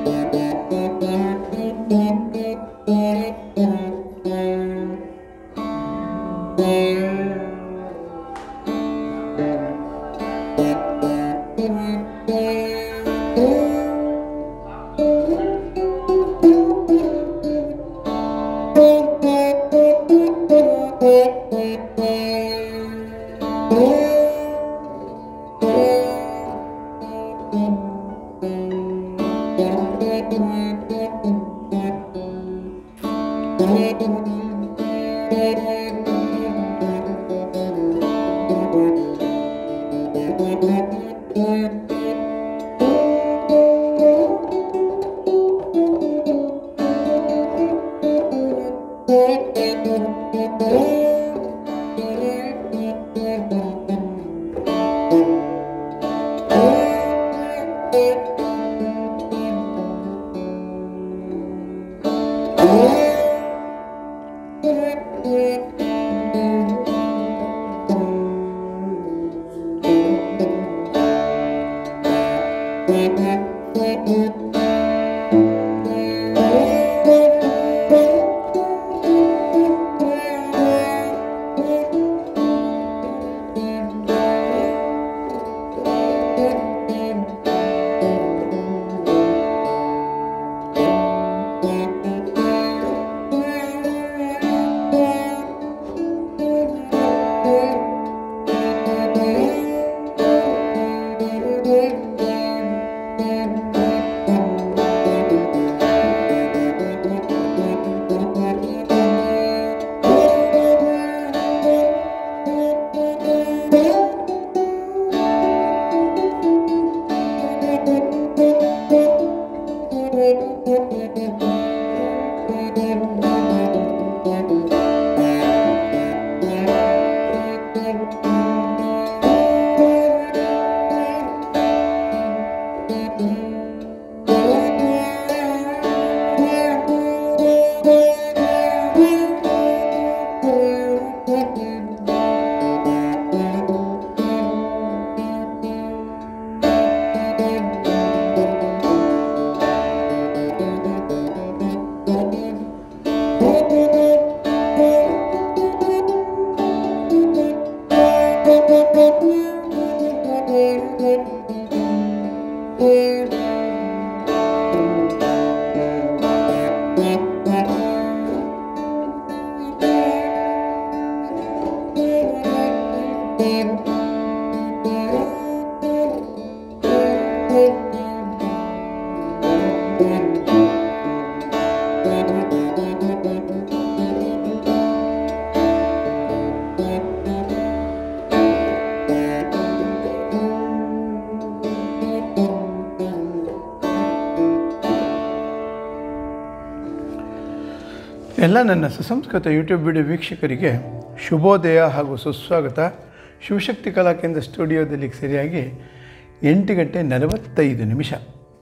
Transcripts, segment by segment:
ಎಲ್ಲ ನನ್ನ ಸುಸಂಸ್ಕೃತ ಯೂಟ್ಯೂಬ್ ವಿಡಿಯೋ ವೀಕ್ಷಕರಿಗೆ ಶುಭೋದಯ ಹಾಗೂ ಸುಸ್ವಾಗತ ಶಿವಶಕ್ತಿ ಕಲಾ ಕೇಂದ್ರ ಸ್ಟುಡಿಯೋದಲ್ಲಿ ಸರಿಯಾಗಿ ಎಂಟು ಗಂಟೆ ನಲವತ್ತೈದು ನಿಮಿಷ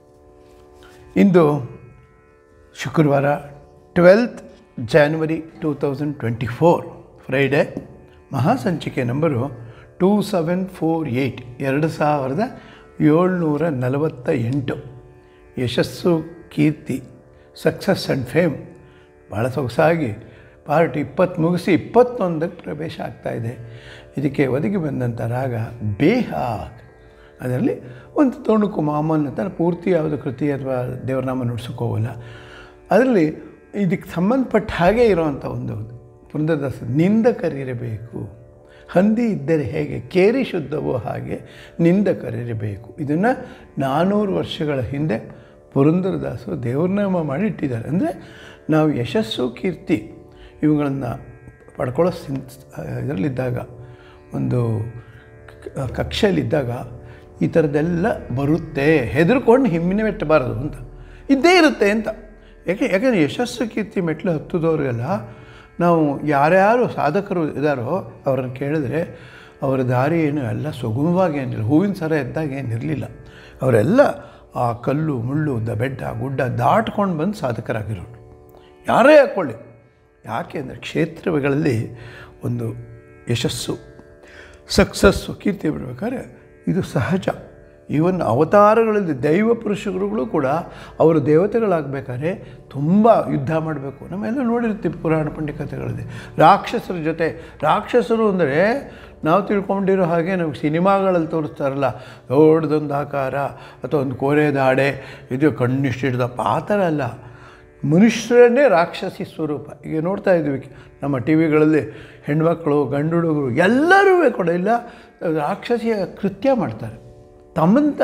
ಇಂದು ಶುಕ್ರವಾರ twelfth January two thousand twenty four Friday ಮಹಾಸಂಚಿಕೆ number two seven four eight ಎರಡು ಸಾವಿರದ ಏಳ್ನೂರ ನಲವತ್ತ ಎಂಟು ಯಶಸ್ಸು ಕೀರ್ತಿ ಸಕ್ಸಸ್ ಆ್ಯಂಡ್ ಫೇಮ್ ಭಾಳ ಸೊಗಸಾಗಿ ಪಾರ್ಟ್ ಇಪ್ಪತ್ತು ಮುಗಿಸಿ ಇಪ್ಪತ್ತೊಂದಕ್ಕೆ ಪ್ರವೇಶ ಆಗ್ತಾಯಿದೆ ಇದಕ್ಕೆ ಒದಗಿ ಬಂದಂಥ ರಾಗ ಬೇಹಾಗ್ ಅದರಲ್ಲಿ ಒಂದು ತೊಣುಕು ಮಾಮೂಲು ಅಂತ ಪೂರ್ತಿ ಯಾವುದು ಕೃತಿ ಅಥವಾ ದೇವರನಾಮ ನುಡ್ಸೋಕ್ಕೋಗಲ್ಲ ಅದರಲ್ಲಿ ಇದಕ್ಕೆ ಸಂಬಂಧಪಟ್ಟ ಹಾಗೆ ಇರೋವಂಥ ಒಂದು ಪುರಂದರದಾಸ ನಿಂದಕರಿರಬೇಕು ಹಂದಿ ಇದ್ದರೆ ಹೇಗೆ ಕೇರಿ ಶುದ್ಧವೋ ಹಾಗೆ ನಿಂದಕರಿರಬೇಕು ಇದನ್ನು ನಾನ್ನೂರು ವರ್ಷಗಳ ಹಿಂದೆ ಪುರಂದರದಾಸರು ದೇವ್ರನಾಮ ಮಾಡಿ ಇಟ್ಟಿದ್ದಾರೆ ಅಂದರೆ ನಾವು ಯಶಸ್ಸು ಕೀರ್ತಿ ಇವುಗಳನ್ನು ಪಡ್ಕೊಳ್ಳೋ ಸಿನ್ ಇದರಲ್ಲಿದ್ದಾಗ ಒಂದು ಕ- ಕಕ್ಷೆಯಲ್ಲಿದ್ದಾಗ ಈ ಥರದ್ದೆಲ್ಲ ಬರುತ್ತೆ ಹೆದರ್ಕೊಂಡು ಹಿಮ್ಮಿನ ಮೆಟ್ಟಬಾರದು ಅಂತ ಇದ್ದೇ ಇರುತ್ತೆ ಅಂತ ಯಾಕೆ ಯಾಕೆಂದರೆ ಯಶಸ್ಸು ಕೀರ್ತಿ ಮೆಟ್ಲು ಹತ್ತದವ್ರಿಗೆಲ್ಲ ನಾವು ಯಾರ್ಯಾರು ಸಾಧಕರು ಇದ್ದಾರೋ ಅವ್ರನ್ನ ಕೇಳಿದ್ರೆ ಅವರ ದಾರಿ ಏನು ಎಲ್ಲ ಸುಗಮವಾಗಿ ಏನಿಲ್ಲ ಹೂವಿನ ಸರ ಎದ್ದಾಗ ಏನಿರಲಿಲ್ಲ ಅವರೆಲ್ಲ ಆ ಕಲ್ಲು ಮುಳ್ಳು ದ ಬೆಟ್ಟ ಗುಡ್ಡ ದಾಟ್ಕೊಂಡು ಬಂದು ಸಾಧಕರಾಗಿರೋರು ಯಾರೇ ಹಾಕ್ಕೊಳ್ಳಿ ಯಾಕೆ ಅಂದರೆ ಕ್ಷೇತ್ರಗಳಲ್ಲಿ ಒಂದು ಯಶಸ್ಸು ಸಕ್ಸಸ್ಸು ಕೀರ್ತಿ ಬಿಡ್ಬೇಕಾದ್ರೆ ಇದು ಸಹಜ ಈವನ್ ಅವತಾರಗಳಲ್ಲಿ ದೈವ ಪುರುಷರುಗಳು ಕೂಡ ಅವರು ದೇವತೆಗಳಾಗಬೇಕಾದ್ರೆ ತುಂಬ ಯುದ್ಧ ಮಾಡಬೇಕು ನಮ್ಮೆಲ್ಲ ನೋಡಿರ್ತೀವಿ ಪುರಾಣ ಪಂಡಿಕತೆಗಳಲ್ಲಿ ರಾಕ್ಷಸರ ಜೊತೆ ರಾಕ್ಷಸರು ಅಂದರೆ ನಾವು ತಿಳ್ಕೊಂಡಿರೋ ಹಾಗೆ ನಮಗೆ ಸಿನಿಮಾಗಳಲ್ಲಿ ತೋರಿಸ್ತಾರಲ್ಲ ದೊಡ್ಡದೊಂದು ಆಕಾರ ಅಥವಾ ಒಂದು ಕೋರೆ ದಾಡೆ ಇದು ಕಣ್ಣಿಷ್ಟಿಡ್ದಪ್ಪ ಆ ಥರ ಅಲ್ಲ ಮನುಷ್ಯರನ್ನೇ ರಾಕ್ಷಸಿ ಸ್ವರೂಪ ಈಗ ನೋಡ್ತಾ ಇದ್ವಿ ನಮ್ಮ ಟಿ ವಿಗಳಲ್ಲಿ ಹೆಣ್ಮಕ್ಳು ಗಂಡು ಹುಡುಗರು ಎಲ್ಲರೂ ಕೂಡ ಇಲ್ಲ ರಾಕ್ಷಸಿಯ ಕೃತ್ಯ ಮಾಡ್ತಾರೆ ತಮ್ಮಂತ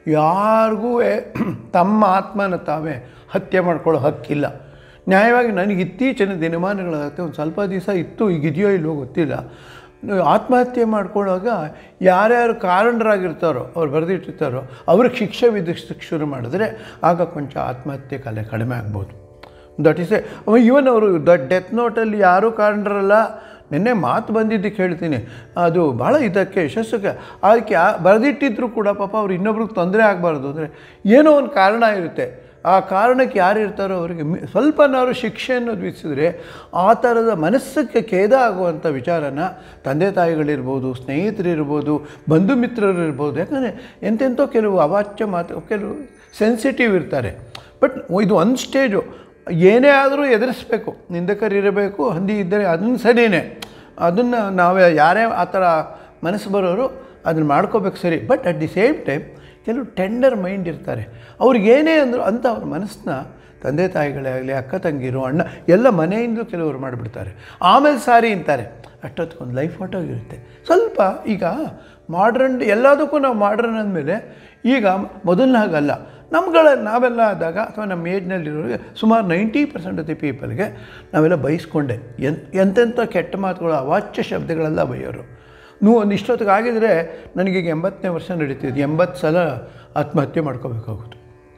ಯಾರಿಗೂ ತಮ್ಮ ಆತ್ಮನ ತಾವೇ ಹತ್ಯೆ ಮಾಡ್ಕೊಳ್ಳೋ ಹಕ್ಕಿಲ್ಲ ನ್ಯಾಯವಾಗಿ ನನಗೆ ಇತ್ತೀಚಿನ ದಿನಮಾನಗಳಾಗುತ್ತೆ ಒಂದು ಸ್ವಲ್ಪ ದಿವಸ ಇತ್ತು ಈಗ ಇದೆಯೋ ಇಲ್ವೋ ಗೊತ್ತಿಲ್ಲ ಆತ್ಮಹತ್ಯೆ ಮಾಡ್ಕೊಳ್ಳುವಾಗ ಯಾರ್ಯಾರು ಕಾರಣರಾಗಿರ್ತಾರೋ ಅವ್ರು ಬರೆದಿಟ್ಟಿರ್ತಾರೋ ಅವ್ರಿಗೆ ಶಿಕ್ಷೆ ವಿಧಿಸಕ್ಕೆ ಶುರು ಮಾಡಿದ್ರೆ ಆಗ ಕೊಂಚ ಆತ್ಮಹತ್ಯೆ ಕಲೆ ಕಡಿಮೆ ಆಗ್ಬೋದು ದಟ್ ಈಸ್ ಎ ಇವನ್ ಅವರು ದ ಡೆತ್ ನೋಟಲ್ಲಿ ಯಾರೂ ಕಾರಣರಲ್ಲ ನಿನ್ನೆ ಮಾತು ಬಂದಿದ್ದಕ್ಕೆ ಹೇಳ್ತೀನಿ ಅದು ಭಾಳ ಇದಕ್ಕೆ ಯಶಸ್ಸಿಗೆ ಅದಕ್ಕೆ ಯಾ ಬರೆದಿಟ್ಟಿದ್ರು ಕೂಡ ಪಾಪ ಅವ್ರು ಇನ್ನೊಬ್ರಿಗೆ ತೊಂದರೆ ಆಗಬಾರ್ದು ಅಂದರೆ ಏನೋ ಒಂದು ಕಾರಣ ಇರುತ್ತೆ ಆ ಕಾರಣಕ್ಕೆ ಯಾರು ಇರ್ತಾರೋ ಅವರಿಗೆ ಮಿ ಸ್ವಲ್ಪನಾದ್ರು ಶಿಕ್ಷೆಯನ್ನು ವಿಧಿಸಿದ್ರೆ ಆ ಥರದ ಮನಸ್ಸಕ್ಕೆ ಖೇದ ಆಗುವಂಥ ವಿಚಾರನ ತಂದೆ ತಾಯಿಗಳಿರ್ಬೋದು ಸ್ನೇಹಿತರಿರ್ಬೋದು ಬಂಧು ಮಿತ್ರರಿರ್ಬೋದು ಯಾಕಂದರೆ ಎಂತೆಂಥೋ ಕೆಲವು ಅವಾಚ್ಯ ಮಾತು ಕೆಲವು ಸೆನ್ಸಿಟಿವ್ ಇರ್ತಾರೆ ಬಟ್ ಇದು ಒಂದು ಸ್ಟೇಜು ಏನೇ ಆದರೂ ಎದುರಿಸ್ಬೇಕು ನಿಂದಕರಿರಬೇಕು ಹಂದಿ ಇದ್ದರೆ ಅದನ್ನು ಸರಿಯೇ ಅದನ್ನು ನಾವು ಯಾರೇ ಆ ಥರ ಮನಸ್ಸು ಬರೋರು ಅದನ್ನು ಮಾಡ್ಕೋಬೇಕು ಸರಿ but at the same time ಕೆಲವು ಟೆಂಡರ್ ಮೈಂಡ್ ಇರ್ತಾರೆ ಅವ್ರಿಗೇನೇ ಅಂದರು ಅಂತ ಅವ್ರ ಮನಸ್ಸನ್ನ ತಂದೆ ತಾಯಿಗಳೇ ಆಗಲಿ ಅಕ್ಕ ತಂಗಿರು ಅಣ್ಣ ಎಲ್ಲ ಮನೆಯಿಂದಲೂ ಕೆಲವರು ಮಾಡಿಬಿಡ್ತಾರೆ ಆಮೇಲೆ ಸಾರಿ ಅಂತಾರೆ ಅಷ್ಟೊತ್ತಿಗೊಂದು ಲೈಫ್ ಹೊಟ್ಟೋಗಿರುತ್ತೆ ಸ್ವಲ್ಪ ಈಗ ಮಾಡ್ರನ್ ಎಲ್ಲದಕ್ಕೂ ನಾವು ಮಾಡ್ರನ್ ಅಂದಮೇಲೆ ಈಗ ಮೊದಲನೇ ಹಾಗಲ್ಲ ನಮ್ಗಳ ನಾವೆಲ್ಲ ಆದಾಗ ಅಥವಾ ನಮ್ಮ ಏಜ್ನಲ್ಲಿರೋರಿಗೆ ಸುಮಾರು ನೈಂಟಿ ಪರ್ಸೆಂಟ್ ಆಫ್ ದಿ ಪೀಪಲ್ಗೆ ನಾವೆಲ್ಲ ಬಯಸ್ಕೊಂಡೆ ಎನ್ ಎಂತೆಂಥ ಕೆಟ್ಟ ಮಾತುಗಳು ಅವಾಚ್ಯ ಶಬ್ದಗಳೆಲ್ಲ ಬೈಯೋರು ನೀವು ಒಂದು ಇಷ್ಟೊತ್ತಿಗೆ ಆಗಿದರೆ ನನಗೀಗ ಎಂಬತ್ತನೇ ವರ್ಷ ನಡೀತಿದ್ದು ಎಂಬತ್ತು ಸಲ ಆತ್ಮಹತ್ಯೆ ಮಾಡ್ಕೋಬೇಕಾಗುತ್ತೆ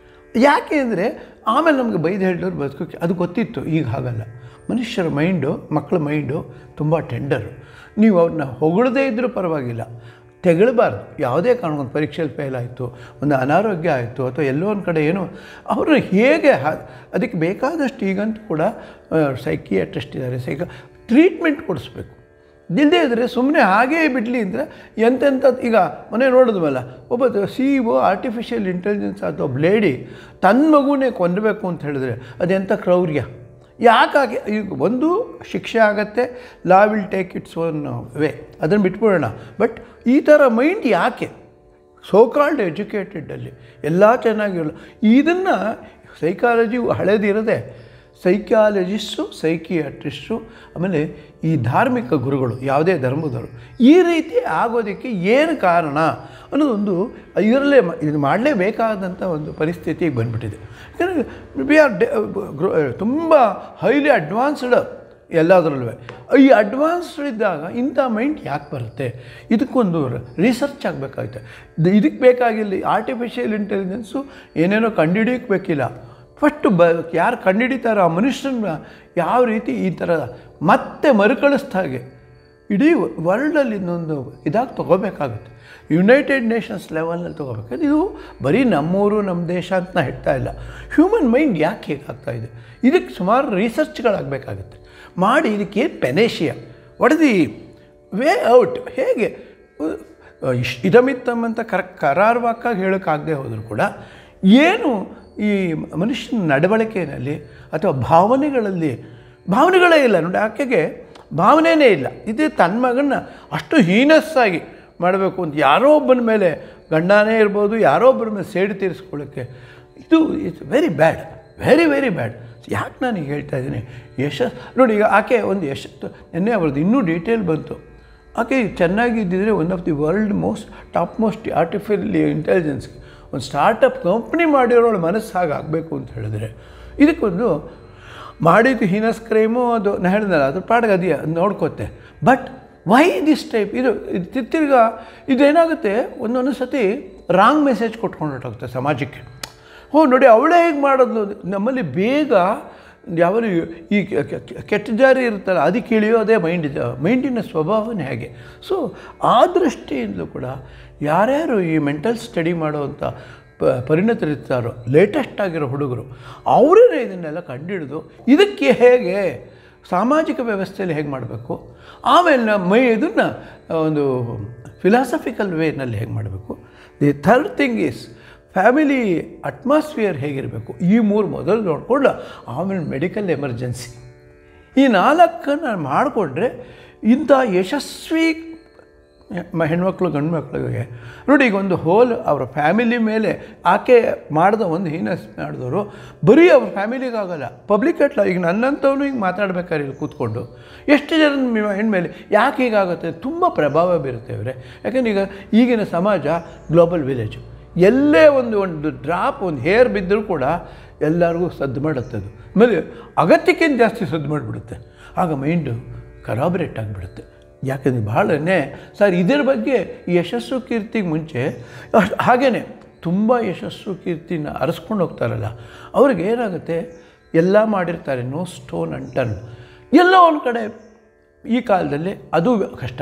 ಯಾಕೆ ಅಂದರೆ ಆಮೇಲೆ ನಮಗೆ ಬೈದು ಹೇಳಿದವ್ರು ಬದುಕೋಕ್ಕೆ ಅದು ಗೊತ್ತಿತ್ತು ಈಗ ಹಾಗಲ್ಲ ಮನುಷ್ಯರ ಮೈಂಡು ಮಕ್ಕಳ ಮೈಂಡು ತುಂಬ ಟೆಂಡರು ನೀವು ಅವ್ರನ್ನ ಹೊಗಳದೇ ಇದ್ದರೂ ಪರವಾಗಿಲ್ಲ ತೆಗಳಬಾರ್ದು ಯಾವುದೇ ಕಾರಣಕ್ಕೊಂದು ಪರೀಕ್ಷೆಯಲ್ಲಿ ಫೇಲ್ ಆಯಿತು ಒಂದು ಅನಾರೋಗ್ಯ ಆಯಿತು ಅಥವಾ ಎಲ್ಲೋ ಒಂದು ಕಡೆ ಏನೋ ಅವರು ಹೇಗೆ ಹ ಅದಕ್ಕೆ ಬೇಕಾದಷ್ಟು ಈಗಂತೂ ಕೂಡ ಸೈಕಿಯಾಟ್ರಿಸ್ಟ್ ಇದ್ದಾರೆ ಸೈಕ ಟ್ರೀಟ್ಮೆಂಟ್ ಕೊಡಿಸ್ಬೇಕು ಇಲ್ಲದೇ ಇದ್ದರೆ ಸುಮ್ಮನೆ ಹಾಗೇ ಬಿಡಲಿ ಅಂದರೆ ಎಂತೆಂಥ ಈಗ ಮನೆ ನೋಡಿದ್ವಲ್ಲ ಒಬ್ಬ ಸಿ ಒ ಆರ್ಟಿಫಿಷಿಯಲ್ ಇಂಟೆಲಿಜೆನ್ಸ್ ಅಥವಾ ಬ್ಲೇಡಿ ತನ್ನ ಮಗುನೇ ಕೊಂದಬೇಕು ಅಂತ ಹೇಳಿದ್ರೆ ಅದೆಂಥ ಕ್ರೌರ್ಯ ಯಾಕಾಗಿ ಈಗ ಒಂದು ಶಿಕ್ಷೆ ಆಗತ್ತೆ law will take its own way ಅದನ್ನು ಬಿಟ್ಬಿಡೋಣ ಬಟ್ ಈ ಥರ ಮೈಂಡ್ ಯಾಕೆ ಸೋ ಕಾಲ್ಡ್ ಎಜುಕೇಟೆಡಲ್ಲಿ ಎಲ್ಲ ಚೆನ್ನಾಗಿರಲ್ಲ ಇದನ್ನು ಸೈಕಾಲಜಿ ಹಳೇದಿರದೆ ಸೈಕಾಲಜಿಸ್ಟು ಸೈಕಿಯಾಟ್ರಿಸ್ಟು ಆಮೇಲೆ ಈ ಧಾರ್ಮಿಕ ಗುರುಗಳು ಯಾವುದೇ ಧರ್ಮದವರು ಈ ರೀತಿ ಆಗೋದಕ್ಕೆ ಏನು ಕಾರಣ ಅನ್ನೋದೊಂದು ಇದರಲ್ಲೇ ಮ- ಇದು ಮಾಡಲೇಬೇಕಾದಂಥ ಒಂದು ಪರಿಸ್ಥಿತಿಗೆ ಬಂದ್ಬಿಟ್ಟಿದೆ ಯಾಕಂದರೆ ವಿ ಆರ್ ಡೆ ತುಂಬ ಹೈಲಿ ಅಡ್ವಾನ್ಸ್ಡ್ ಎಲ್ಲದರಲ್ಲೂ ಈ ಅಡ್ವಾನ್ಸ್ಡ್ ಇದ್ದಾಗ ಇಂಥ ಮೈಂಡ್ ಯಾಕೆ ಬರುತ್ತೆ ಇದಕ್ಕೊಂದು ರಿಸರ್ಚ್ ಆಗಬೇಕಾಗುತ್ತೆ ಇದಕ್ಕೆ ಬೇಕಾಗಿಲ್ಲ ಆರ್ಟಿಫಿಷಿಯಲ್ ಇಂಟೆಲಿಜೆನ್ಸು ಏನೇನೋ ಕಂಡುಹಿಡಿಯೋಕ್ಕೆ ಬೇಕಿಲ್ಲ ಫಸ್ಟು ಬ ಯಾರು ಕಂಡುಹಿಡಿತಾರೋ ಆ ಮನುಷ್ಯನ ಯಾವ ರೀತಿ ಈ ಥರ ಮತ್ತೆ ಮರುಕಳಿಸ್ದ ಹಾಗೆ ಇಡೀ ವರ್ಲ್ಡಲ್ಲಿ ಇನ್ನೊಂದು ಇದಾಗಿ ತೊಗೋಬೇಕಾಗುತ್ತೆ ಯುನೈಟೆಡ್ ನೇಷನ್ಸ್ ಲೆವೆಲ್ನಲ್ಲಿ ತೊಗೋಬೇಕು ಇದು ಬರೀ ನಮ್ಮೂರು ನಮ್ಮ ದೇಶ ಅಂತ ನಾ ಹೇಳ್ತಾ ಇಲ್ಲ ಹ್ಯೂಮನ್ ಮೈಂಡ್ ಯಾಕೆ ಹೇಗಾಗ್ತಾ ಇದೆ ಇದಕ್ಕೆ ಸುಮಾರು ರಿಸರ್ಚ್ಗಳಾಗಬೇಕಾಗುತ್ತೆ ಮಾಡಿ ಇದಕ್ಕೇನು ಪೆನೇಷಿಯ ಒಡೆದಿ ವೇ ಔಟ್ ಹೇಗೆ ಇಶ್ ಇದಮಿತ್ತಮ್ ಅಂತ ಕರ ಕರಾರುವಾಕ್ಕಾಗಿ ಹೇಳೋಕ್ಕಾಗದೆ ಹೋದರೂ ಕೂಡ ಏನು ಈ ಮನುಷ್ಯನ ನಡವಳಿಕೆಯಲ್ಲಿ ಅಥವಾ ಭಾವನೆಗಳಲ್ಲಿ ಭಾವನೆಗಳೇ ಇಲ್ಲ ನೋಡಿ ಆಕೆಗೆ ಭಾವನೆಯೇ ಇಲ್ಲ ಇದು ತನ್ನ ಮಗನ್ನ ಅಷ್ಟು ಹೀನಸ್ಸಾಗಿ ಮಾಡಬೇಕು ಅಂತ ಯಾರೋ ಒಬ್ಬನ ಮೇಲೆ ಗಂಡನೇ ಇರ್ಬೋದು ಯಾರೋ ಒಬ್ಬರ ಮೇಲೆ ಸೇಡು ತೀರಿಸ್ಕೊಳ್ಳೋಕ್ಕೆ ಇದು it's very bad very very bad ಯಾಕೆ ನಾನು ಈಗ ಹೇಳ್ತಾ ಇದ್ದೀನಿ ಯಶಸ್ ನೋಡಿ ಈಗ ಆಕೆ ಒಂದು ಯಶಸ್ಸು ನಿನ್ನೆ ಅವ್ರದ್ದು ಇನ್ನೂ ಡೀಟೇಲ್ ಬಂತು ಆಕೆ ಚೆನ್ನಾಗಿದ್ದಿದ್ರೆ one of the world most top most artificial intelligence ಒಂದು ಸ್ಟಾರ್ಟಪ್ ಕಂಪ್ನಿ ಮಾಡಿರೋಳು ಮನಸ್ಸು ಹಾಗೆ ಆಗಬೇಕು ಅಂತ ಹೇಳಿದ್ರೆ ಇದಕ್ಕೊಂದು ಮಾಡಿದ್ದು ಹೀನಸ್ ಕ್ರೈಮು ಅದು ನಾ ಹೇಳಿದ್ನಲ್ಲ ಅದ್ರ ಪಾಡಿಗೆ ಅದೇ ನೋಡ್ಕೋತೆ ಬಟ್ ವೈ ದಿಸ್ ಟೈಪ್ ಇದು ಇದು ತಿರ್ಗ ಇದೇನಾಗುತ್ತೆ ಒಂದೊಂದು ಸತಿ ರಾಂಗ್ ಮೆಸೇಜ್ ಕೊಟ್ಕೊಂಡು ಹೊರಟೋಗುತ್ತೆ ಸಮಾಜಕ್ಕೆ ಹೋ ನೋಡಿ ಅವಳೇ ಹೇಗೆ ಮಾಡೋದು ನಮ್ಮಲ್ಲಿ ಬೇಗ ಯಾವಾಗ ಈ ಕೆ- ಕೆ- ಕೆಟ್ಟ ಜಾರಿ ಇರುತ್ತಲ್ಲ ಅದಕ್ಕೆ ಇಳಿಯೋದೇ ಮೈಂಡ್ ಮೈಂಡಿನ ಸ್ವಭಾವನೇ ಹಾಗೆ ಸೊ ಆ ದೃಷ್ಟಿಯಿಂದಲೂ ಕೂಡ ಯಾರ್ಯಾರು ಈ ಮೆಂಟಲ್ ಸ್ಟಡಿ ಮಾಡುವಂಥ ಪ ಪರಿಣತರಿರ್ತಾರೋ ಲೇಟೆಸ್ಟ್ ಆಗಿರೋ ಹುಡುಗರು ಅವರೇ ಇದನ್ನೆಲ್ಲ ಕಂಡುಹಿಡಿದು ಇದಕ್ಕೆ ಹೇಗೆ ಸಾಮಾಜಿಕ ವ್ಯವಸ್ಥೆಯಲ್ಲಿ ಹೇಗೆ ಮಾಡಬೇಕು ಆಮೇಲೆ ನ- ಮೈ ಇದನ್ನು ಒಂದು ಫಿಲಾಸಫಿಕಲ್ ವೇನಲ್ಲಿ ಹೇಗೆ ಮಾಡಬೇಕು the third thing is family atmosphere ಹೇಗಿರಬೇಕು ಈ ಮೂರು ಮೊದಲು ನೋಡಿಕೊಂಡು ಆಮೇಲೆ ಮೆಡಿಕಲ್ ಎಮರ್ಜೆನ್ಸಿ ಈ ನಾಲ್ಕನ್ನು ಮಾಡಿಕೊಂಡ್ರೆ ಇಂಥ ಯಶಸ್ವಿ ಮ- ಹೆಣ್ಮಕ್ಳು ಗಂಡು ಮಕ್ಕಳಿಗೆ ನೋಡಿ ಈಗ ಒಂದು ಹೋಲ್ ಅವರ ಫ್ಯಾಮಿಲಿ ಮೇಲೆ ಆಕೆ ಮಾಡಿದ ಒಂದು ಹೀನಸ್ ಮಾಡಿದವರು ಬರೀ ಅವ್ರ ಫ್ಯಾಮಿಲಿಗಾಗಲ್ಲ ಪಬ್ಲಿಕ್ ಅಟ್ಲ ಈಗ ನನ್ನಂಥವನು ಹಿಂಗೆ ಮಾತಾಡ್ಬೇಕಾದ್ರೆ ಇಲ್ಲಿ ಕೂತ್ಕೊಂಡು ಎಷ್ಟು ಜನ ಹೆಣ್ಮೇಲೆ ಯಾಕೆ ಹೀಗಾಗುತ್ತೆ ತುಂಬ ಪ್ರಭಾವ ಬೀರುತ್ತೆ ಅವರೇ ಯಾಕಂದ್ರೆ ಈಗ ಈಗಿನ ಸಮಾಜ ಗ್ಲೋಬಲ್ ವಿಲೇಜು ಎಲ್ಲೇ ಒಂದು ಒಂದು ಡ್ರಾಪ್ ಒಂದು ಹೇರ್ ಬಿದ್ದರೂ ಕೂಡ ಎಲ್ಲರಿಗೂ ಸದ್ದು ಮಾಡುತ್ತೆ ಅದು ಆಮೇಲೆ ಅಗತ್ಯಕ್ಕಿಂತ ಜಾಸ್ತಿ ಸದ್ದು ಮಾಡಿಬಿಡುತ್ತೆ ಆಗ ಮೈಂಡು ಕರಾಬರೇಟ್ ಆಗಿಬಿಡುತ್ತೆ ಯಾಕಂದರೆ ಭಾಳನೇ ಸರ್ ಇದರ ಬಗ್ಗೆ ಈ ಯಶಸ್ಸು ಕೀರ್ತಿಗೆ ಮುಂಚೆ ಅಷ್ಟ್ ಹಾಗೇ ತುಂಬ ಯಶಸ್ಸು ಕೀರ್ತಿನ ಅರಸ್ಕೊಂಡು ಹೋಗ್ತಾರಲ್ಲ ಅವ್ರಿಗೆ ಏನಾಗುತ್ತೆ ಎಲ್ಲ ಮಾಡಿರ್ತಾರೆ ನೋ ಸ್ಟೋನ್ ಅಂಟನ್ ಎಲ್ಲೋ ಒಂದು ಕಡೆ ಈ ಕಾಲದಲ್ಲಿ ಅದು ಕಷ್ಟ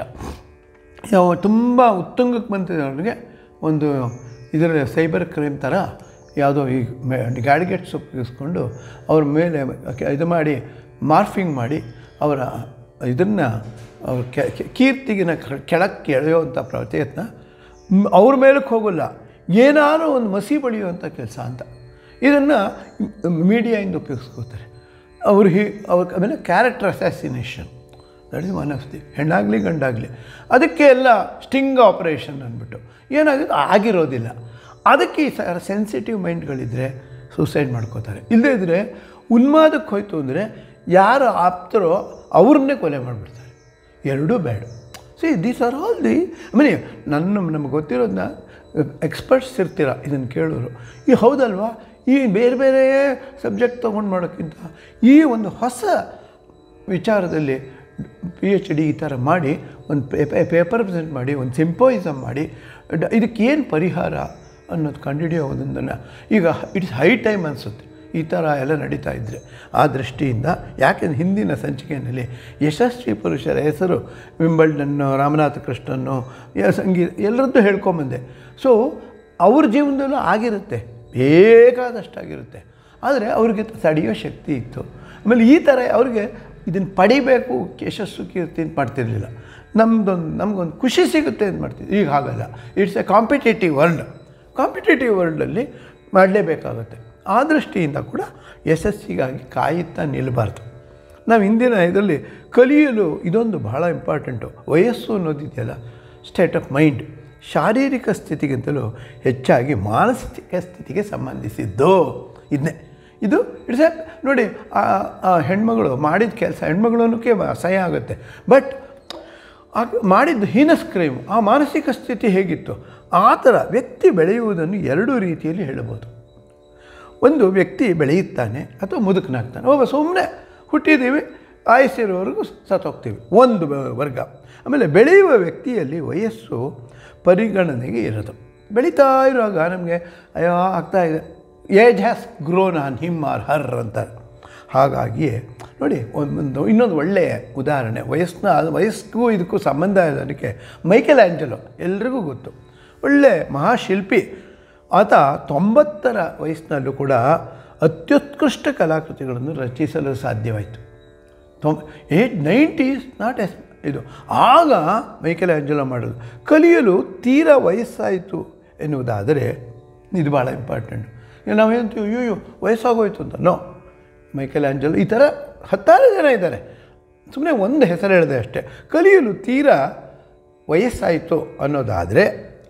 ಯಾವ ತುಂಬ ಉತ್ತುಂಗಕ್ಕೆ ಬಂತಿದ್ದವ್ರಿಗೆ ಒಂದು ಇದರ ಸೈಬರ್ ಕ್ರೈಮ್ ಥರ ಯಾವುದೋ ಈ ಗ್ಯಾಡ್ಗೆಟ್ಸ್ ಉಪಯೋಗಿಸ್ಕೊಂಡು ಅವ್ರ ಮೇಲೆ ಕೆ- ಇದು ಮಾಡಿ ಮಾರ್ಫಿಂಗ್ ಮಾಡಿ ಅವರ ಇದನ್ನು ಅವ್ರ ಕೆ- ಕೆ- ಕೀರ್ತಿಗಿನ ಕ- ಕೆಳಕ್ಕೆ ಎಳೆಯುವಂಥ ಪ್ರಯತ್ನ ಮ್- ಅವ್ರ ಮೇಲಕ್ಕೆ ಹೋಗಲ್ಲ ಏನಾದರೂ ಒಂದು ಮಸಿ ಬಳಿಯುವಂಥ ಕೆಲಸ ಅಂತ ಇದನ್ನು ಮೀಡಿಯಾಯಿಂದ ಉಪಯೋಗಿಸ್ಕೋತಾರೆ ಅವ್ರು ಹಿ ಅವ್ರ ಆಮೇಲೆ character assassination that is one of the ಹೆಣ್ಣಾಗಲಿ ಗಂಡಾಗಲಿ ಅದಕ್ಕೆ ಎಲ್ಲ ಸ್ಟಿಂಗ್ ಆಪರೇಷನ್ ಅಂದ್ಬಿಟ್ಟು ಏನಾಗುತ್ತೆ ಆಗಿರೋದಿಲ್ಲ ಅದಕ್ಕೆ ಈ ಸ ಸೆನ್ಸಿಟಿವ್ ಮೈಂಡ್ಗಳಿದ್ದರೆ ಸೂಸೈಡ್ ಮಾಡ್ಕೋತಾರೆ ಇಲ್ಲದೇ ಇದ್ದರೆ ಉನ್ಮಾದಕ್ಕೆ ಹೋಯ್ತು ಅಂದರೆ ಯಾರು ಆಪ್ತರೋ ಅವ್ರನ್ನೇ ಕೊಲೆ ಮಾಡಿಬಿಡ್ತಾರೆ ಎರಡೂ ಬೇಡ see these are all the meanie ನನ್ನ ನಮಗೆ ಗೊತ್ತಿರೋದನ್ನ ಎಕ್ಸ್ಪರ್ಟ್ಸ್ ಇರ್ತೀರ ಇದನ್ನು ಕೇಳೋರು ಈ ಹೌದಲ್ವಾ ಈ ಬೇರೆ ಬೇರೆ ಸಬ್ಜೆಕ್ಟ್ ತೊಗೊಂಡು ಮಾಡೋಕ್ಕಿಂತ ಈ ಒಂದು ಹೊಸ ವಿಚಾರದಲ್ಲಿ ಪಿ ಎಚ್ ಡಿ ಈ ಥರ ಮಾಡಿ ಒಂದು ಪೇಪರ್ ಪ್ರೆಸೆಂಟ್ ಮಾಡಿ ಒಂದು ಸಿಂಪೋಯಿಸಮ್ ಮಾಡಿ ಡ- ಇದಕ್ಕೇನು ಪರಿಹಾರ ಅನ್ನೋದು ಕಂಡುಹಿಡಿಯೋದನ್ನು ಈಗ ಇಟ್ಸ್ ಹೈ ಟೈಮ್ ಅನಿಸುತ್ತೆ ಈ ಥರ ಎಲ್ಲ ನಡೀತಾ ಇದ್ದರೆ ಆ ದೃಷ್ಟಿಯಿಂದ ಯಾಕೆಂದ್ರೆ ಹಿಂದಿನ ಸಂಚಿಕೆಯಲ್ಲಿ ಯಶಸ್ವಿ ಪುರುಷರ ಹೆಸರು ವಿಂಬಲ್ಡನ್ನು ರಾಮನಾಥ ಕೃಷ್ಣನ್ನು ಯ- ಸಂಗೀತ ಎಲ್ಲರದ್ದು ಹೇಳ್ಕೊಂಬಂದೆ ಸೊ ಅವ್ರ ಜೀವನದಲ್ಲೂ ಆಗಿರುತ್ತೆ ಬೇಕಾದಷ್ಟಾಗಿರುತ್ತೆ ಆದರೆ ಅವ್ರಿಗೆ ತಡೆಯೋ ಶಕ್ತಿ ಇತ್ತು ಆಮೇಲೆ ಈ ಥರ ಅವ್ರಿಗೆ ಇದನ್ನು ಪಡಿಬೇಕು ಯಶಸ್ಸು ಕೀರ್ತಿ ಅಂತ ಮಾಡ್ತಿರ್ಲಿಲ್ಲ ನಮ್ಮದೊಂದು ನಮಗೊಂದು ಖುಷಿ ಸಿಗುತ್ತೆ ಅಂತ ಮಾಡ್ತಿದ್ವಿ ಈಗ ಹಾಗಲ್ಲ it's a competitive world competitive ವರ್ಲ್ಡಲ್ಲಿ ಮಾಡಲೇಬೇಕಾಗುತ್ತೆ ಆ ದೃಷ್ಟಿಯಿಂದ ಕೂಡ ಯಶಸ್ಸಿಗಾಗಿ ಕಾಯುತ್ತಾ ನಿಲ್ಲಬಾರ್ದು ನಾವು ಇಂದಿನ ಇದರಲ್ಲಿ ಕಲಿಯಲು ಇದೊಂದು ಬಹಳ ಇಂಪಾರ್ಟೆಂಟು ವಯಸ್ಸು ಅನ್ನೋದಿದೆಯಲ್ಲ ಸ್ಟೇಟ್ ಆಫ್ ಮೈಂಡ್ ಶಾರೀರಿಕ ಸ್ಥಿತಿಗಿಂತಲೂ ಹೆಚ್ಚಾಗಿ ಮಾನಸಿಕ ಸ್ಥಿತಿಗೆ ಸಂಬಂಧಿಸಿದ್ದು ಇದನ್ನೇ ಇದು ಇಟ್ಸ್ ಎ ನೋಡಿ ಆ ಆ ಹೆಣ್ಮಗಳು ಮಾಡಿದ ಕೆಲಸ ಹೆಣ್ಮಗಳು ಅನ್ನೋಕ್ಕೆ ಅಸಹ್ಯ ಆಗುತ್ತೆ ಬಟ್ ಆ ಮಾಡಿದ್ದು ಹೀನಸ್ ಕ್ರೈಮ್ ಆ ಮಾನಸಿಕ ಸ್ಥಿತಿ ಹೇಗಿತ್ತು ಆ ಥರ ವ್ಯಕ್ತಿ ಬೆಳೆಯುವುದನ್ನು ಎರಡು ರೀತಿಯಲ್ಲಿ ಹೇಳಬಹುದು ಒಂದು ವ್ಯಕ್ತಿ ಬೆಳೆಯುತ್ತಾನೆ ಅಥವಾ ಮುದುಕನಾಗ್ತಾನೆ ಒಬ್ಬ ಸುಮ್ಮನೆ ಹುಟ್ಟಿದ್ದೀವಿ ಆಯಸ್ಸಿರೋವರೆಗೂ ಸತ್ತೋಗ್ತೀವಿ ಒಂದು ಬ- ವರ್ಗ ಆಮೇಲೆ ಬೆಳೆಯುವ ವ್ಯಕ್ತಿಯಲ್ಲಿ ವಯಸ್ಸು ಪರಿಗಣನೆಗೆ ಇರೋದು ಬೆಳೀತಾ ಇರುವಾಗ ನಮಗೆ ಅಯ್ಯೋ ಆಗ್ತಾ ಇದೆ age has grown on him or her ಅಂತಾರೆ ಹಾಗಾಗಿಯೇ ನೋಡಿ ಒಂದು ಇನ್ನೊಂದು ಒಳ್ಳೆಯ ಉದಾಹರಣೆ ವಯಸ್ಸಿನ ವಯಸ್ಸಿಗೂ ಇದಕ್ಕೂ ಸಂಬಂಧ ಇದೆ ಅದಕ್ಕೆ ಮೈಕೆಲ್ ಆ್ಯಂಜಲೋ ಎಲ್ರಿಗೂ ಗೊತ್ತು ಒಳ್ಳೆ ಮಹಾಶಿಲ್ಪಿ ಆತ ತೊಂಬತ್ತರ ವಯಸ್ಸಿನಲ್ಲೂ ಕೂಡ ಅತ್ಯುತ್ಕೃಷ್ಟ ಕಲಾಕೃತಿಗಳನ್ನು ರಚಿಸಲು ಸಾಧ್ಯವಾಯಿತು ತೊಂಬ ಏಟ್ ನೈಂಟೀಸ್ ನಾಟ್ ಎಸ್ ಇದು ಆಗ ಮೈಕೆಲ್ ಆ್ಯಂಜಲೋ ಮಾಡೋದು ಕಲಿಯಲು ತೀರಾ ವಯಸ್ಸಾಯಿತು ಎನ್ನುವುದಾದರೆ ಇದು ಭಾಳ ಇಂಪಾರ್ಟೆಂಟ್ ನಾವು ಹೇಳ್ತೀವಿ ಅಯ್ಯೋ ಅಯ್ಯೋ ವಯಸ್ಸಾಗೋಯ್ತು ಅಂತ ನೋ ಮೈಕೆಲ್ ಆ್ಯಂಜಲೋ ಈ ಥರ ಹತ್ತಾರು ಜನ ಇದ್ದಾರೆ ಸುಮ್ಮನೆ ಒಂದು ಹೆಸರು ಹೇಳಿದೆ ಅಷ್ಟೇ ಕಲಿಯಲು ತೀರಾ ವಯಸ್ಸಾಯಿತು ಅನ್ನೋದಾದರೆ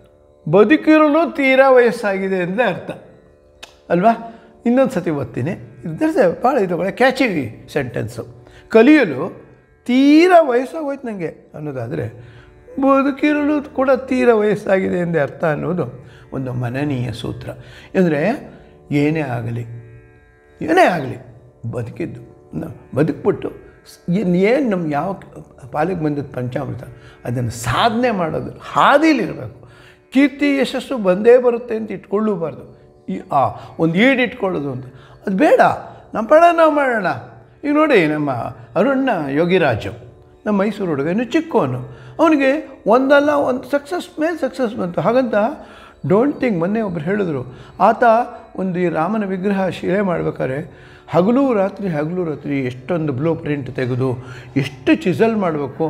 ಬದುಕಿರಲು ತೀರಾ ವಯಸ್ಸಾಗಿದೆ ಅಂದರೆ ಅರ್ಥ ಅಲ್ವಾ ಇನ್ನೊಂದು ಸತಿ ಓದ್ತೀನಿ ಇದ್ದರೆ ಭಾಳ ಇದು ಕ್ಯಾಚಿ ಸೆಂಟೆನ್ಸು ಕಲಿಯಲು ತೀರಾ ವಯಸ್ಸಾಗೋಯ್ತು ನನಗೆ ಅನ್ನೋದಾದರೆ ಬದುಕಿರಲು ಕೂಡ ತೀರಾ ವಯಸ್ಸಾಗಿದೆ ಎಂದೇ ಅರ್ಥ ಅನ್ನೋದು ಒಂದು ಮನನೀಯ ಸೂತ್ರ ಅಂದರೆ ಏನೇ ಆಗಲಿ ಏನೇ ಆಗಲಿ ಬದುಕಿದ್ದು ನ- ಬದುಕ್ಬಿಟ್ಟು ಏನು ನಮ್ಮ ಯಾವ ಪಾಲಿಗೆ ಬಂದದ್ದು ಪಂಚಾಮೃತ ಅದನ್ನು ಸಾಧನೆ ಮಾಡೋದು ಹಾದಿಲಿರಬೇಕು ಕೀರ್ತಿ ಯಶಸ್ಸು ಬಂದೇ ಬರುತ್ತೆ ಅಂತ ಇಟ್ಕೊಳ್ಳಬಾರ್ದು ಈ ಆ ಒಂದು ಈಡು ಇಟ್ಕೊಳ್ಳೋದು ಅಂತ ಅದು ಬೇಡ ನಮ್ಮ ಪಡ ನಾವು ಮಾಡೋಣ ಈಗ ನೋಡಿ ನಮ್ಮ ಅರುಣ್ಣ ಯೋಗಿರಾಜು ನಮ್ಮ ಮೈಸೂರು ಹುಡುಗ ಇನ್ನು ಚಿಕ್ಕವನು ಅವನಿಗೆ ಒಂದಲ್ಲ ಒಂದು ಸಕ್ಸಸ್ ಮೇಲೆ ಸಕ್ಸಸ್ ಬಂತು ಹಾಗಂತ ಡೋಂಟ್ ಥಿಂಕ್ ಮೊನ್ನೆ ಒಬ್ರು ಹೇಳಿದ್ರು ಆತ ಒಂದು ಈ ರಾಮನ ವಿಗ್ರಹ ಶಿಲೆ ಮಾಡ್ಬೇಕಾದ್ರೆ ಹಗಲು ರಾತ್ರಿ ಹಗಲು ರಾತ್ರಿ ಎಷ್ಟೊಂದು ಬ್ಲೂ ಪ್ರಿಂಟ್ ತೆಗೆದು ಎಷ್ಟು ಚಿಸಲ್ ಮಾಡಬೇಕು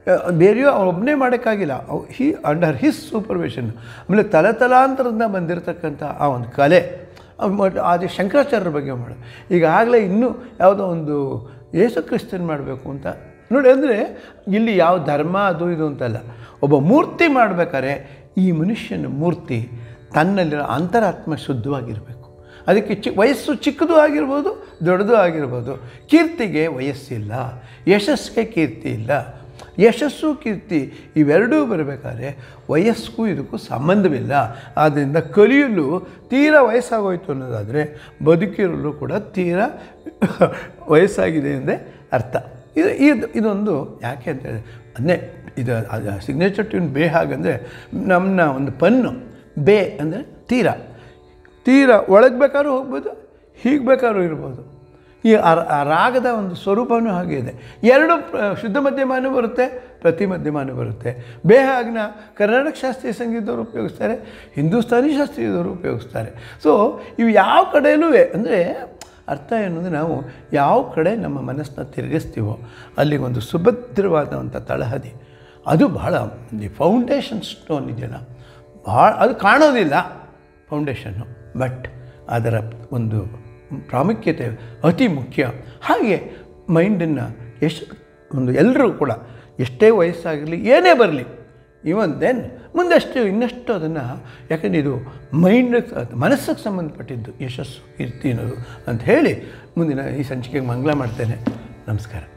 ಬೇರೆಯೋ ಒಬ್ಬನೇ ಮಾಡೋಕ್ಕಾಗಿಲ್ಲ ಹಿ ಅಂಡರ್ ಹಿಸ್ ಸೂಪರ್ವಿಷನ್ ಆಮೇಲೆ ತಲತಲಾಂತರದಿಂದ ಬಂದಿರತಕ್ಕಂಥ ಆ ಒಂದು ಕಲೆ ಅದು ಶಂಕರಾಚಾರ್ಯರ ಬಗ್ಗೆ ಮಾಡು ಈಗಾಗಲೇ ಇನ್ನೂ ಯಾವುದೋ ಒಂದು ಯೇಸು ಕ್ರಿಸ್ತನ್ ಮಾಡಬೇಕು ಅಂತ ನೋಡಿ ಅಂದರೆ ಇಲ್ಲಿ ಯಾವ ಧರ್ಮ ಅದು ಇದು ಅಂತಲ್ಲ ಒಬ್ಬ ಮೂರ್ತಿ ಮಾಡಬೇಕಾದ್ರೆ ಈ ಮನುಷ್ಯನ ಮೂರ್ತಿ ತನ್ನಲ್ಲಿರೋ ಅಂತರಾತ್ಮ ಶುದ್ಧವಾಗಿರಬೇಕು ಅದಕ್ಕೆ ಚಿ ವಯಸ್ಸು ಚಿಕ್ಕದು ಆಗಿರ್ಬೋದು ದೊಡ್ಡದು ಆಗಿರ್ಬೋದು ಕೀರ್ತಿಗೆ ವಯಸ್ಸಿಲ್ಲ ಯಶಸ್ಸಿಗೆ ಕೀರ್ತಿ ಇಲ್ಲ ಯಶಸ್ಸು ಕೀರ್ತಿ ಇವೆರಡೂ ಬರಬೇಕಾದ್ರೆ ವಯಸ್ಸಿಗೂ ಇದಕ್ಕೂ ಸಂಬಂಧವಿಲ್ಲ ಆದ್ದರಿಂದ ಕಲಿಯಲು ತೀರಾ ವಯಸ್ಸಾಗೋಯ್ತು ಅನ್ನೋದಾದರೆ ಬದುಕಿರಲು ಕೂಡ ತೀರಾ ವಯಸ್ಸಾಗಿದೆ ಎಂದೇ ಅರ್ಥ ಇದು ಇದು ಇದೊಂದು ಯಾಕೆ ಅಂತ ಹೇಳಿದ್ರೆ ಅದನ್ನೇ ಇದು ಸಿಗ್ನೇಚರ್ ಟ್ಯೂನ್ ಬೇ ಹಾಗಂದರೆ ನಮ್ಮನ್ನ ಒಂದು ಪನ್ನು ಬೇ ಅಂದರೆ ತೀರ ತೀರ ಒಳಗೆ ಬೇಕಾದ್ರೂ ಹೋಗ್ಬೋದು ಹೀಗೆ ಬೇಕಾದ್ರೂ ಇರ್ಬೋದು ಈ ಆ ಆ ರಾಗದ ಒಂದು ಸ್ವರೂಪವೂ ಹಾಗೆ ಇದೆ ಎರಡು ಪ್ರ- ಶುದ್ಧ ಮಧ್ಯಮಾನೂ ಬರುತ್ತೆ ಪ್ರತಿ ಮಧ್ಯಮಾನೂ ಬರುತ್ತೆ ಬೇಹಾಗ್ನ ಕರ್ನಾಟಕ ಶಾಸ್ತ್ರೀಯ ಸಂಗೀತದವರು ಉಪಯೋಗಿಸ್ತಾರೆ ಹಿಂದೂಸ್ತಾನಿ ಶಾಸ್ತ್ರೀಯದವರು ಉಪಯೋಗಿಸ್ತಾರೆ ಸೊ ಇವು ಯಾವ ಕಡೆಯಲ್ಲೂ ಅಂದರೆ ಅರ್ಥ ಏನಂದರೆ ನಾವು ಯಾವ ಕಡೆ ನಮ್ಮ ಮನಸ್ಸನ್ನ ತಿರುಗಿಸ್ತೀವೋ ಅಲ್ಲಿಗೊಂದು ಸುಭದ್ರವಾದಂಥ ತಳಹದಿ ಅದು ಬಹಳ ಈ ಫೌಂಡೇಶನ್ ಸ್ಟೋನ್ ಇದೆಯಲ್ಲ ಭಾಳ ಅದು ಕಾಣೋದಿಲ್ಲ ಫೌಂಡೇಶನ್ನು ಬಟ್ ಅದರ ಒಂದು ಪ್ರಾಮುಖ್ಯತೆ ಅತಿ ಮುಖ್ಯ ಹಾಗೆ ಮೈಂಡನ್ನು ಎಷ್ಟು ಒಂದು ಎಲ್ಲರೂ ಕೂಡ ಎಷ್ಟೇ ವಯಸ್ಸಾಗಿರಲಿ ಏನೇ ಬರಲಿ ಇವನ್ ದೆನ್ ಮುಂದಷ್ಟು ಇನ್ನಷ್ಟು ಅದನ್ನು ಯಾಕಂದರೆ ಇದು ಮೈಂಡಿಗೆ ಮನಸ್ಸಿಗೆ ಸಂಬಂಧಪಟ್ಟಿದ್ದು ಯಶಸ್ಸು ಕೀರ್ತಿ ಅನ್ನೋದು ಅಂತ ಹೇಳಿ ಮುಂದಿನ ಈ ಸಂಚಿಕೆಗೆ ಮಂಗಳ ಮಾಡ್ತೇನೆ ನಮಸ್ಕಾರ